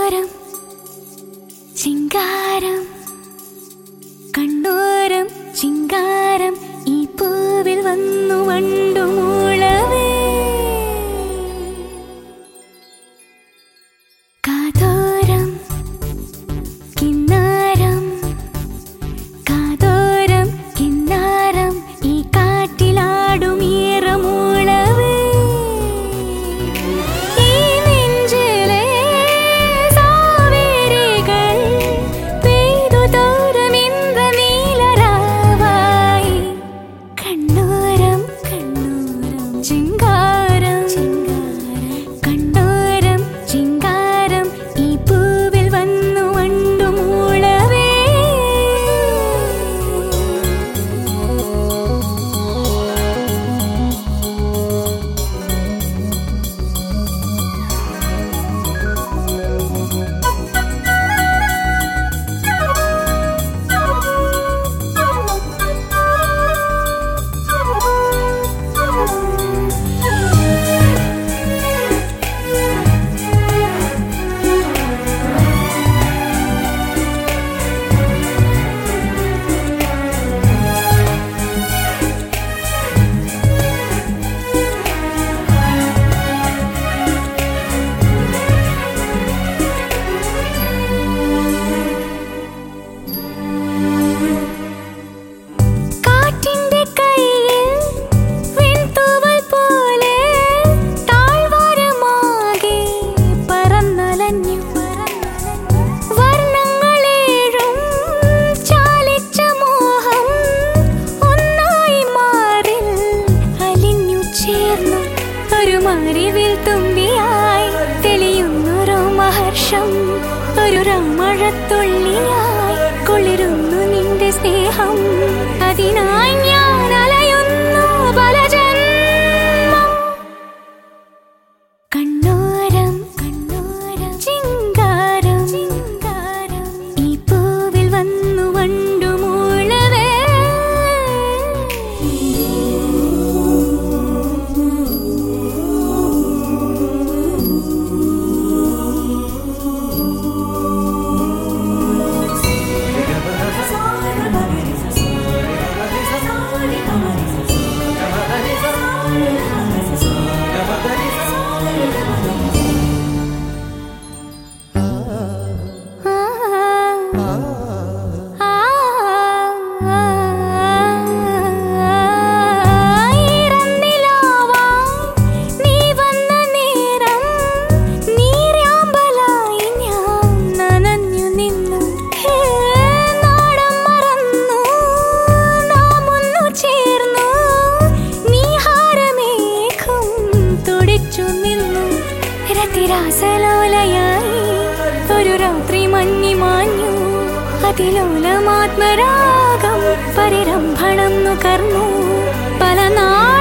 കണ്ണോരം ചിങ്കാരം കണ്ണോരം ചിങ്കാരം ഈ പൂവിൽ വന്നു വണ്ടു മൂളവേ കാതോരം കിന്നാരം കാതോരം കിന്നാരം ഈ കാറ്റിലാടും ഈറമൂളവേ ഈ നെഞ്ചിലെ സാവേരികൾ പെയ്തു തോറുമിന്ത നീലരാവായി കണ്ണോരം കണ്ണോരം ചിങ്കാരം കണ്ണോരം ചിങ്കാരം ഈ പൂവിൽ വന്നു വണ്ടു മൂളവേ കാറ്റിന്റെ കയ്യിൽ വെൺതൂവൽ പോലെ താഴ്വാരമാകെ പറന്നലഞ്ഞു വർണ്ണങ്ങളേഴും ചാലിച്ച മോഹം ഒന്നായി മാറിൽ അലിഞ്ഞു ചേർന്നു ഒരു മറിവിൽ തുമ്പിയായി തെളിയുന്നൊരു മഹർഷം ഒരു രാമഴത്തുള്ളിയായി കുളിരുന്നു നിന്റെ സ്നേഹം അതിനായി ഞാൻ അലയുന്നു പല ജന്മം കണ്ണോരം കണ്ണോരം ചിങ്കാരം ചിങ്കാരം ഈ പൂവിൽ വന്നു വണ്ടു മൂളവേ രാസലോലയായി ഒരു രാത്രി മഞ്ഞി മാഞ്ഞു അതിലോലമാത്മരാഗം പരിരംഭണം നുകർന്നു പല നാൾ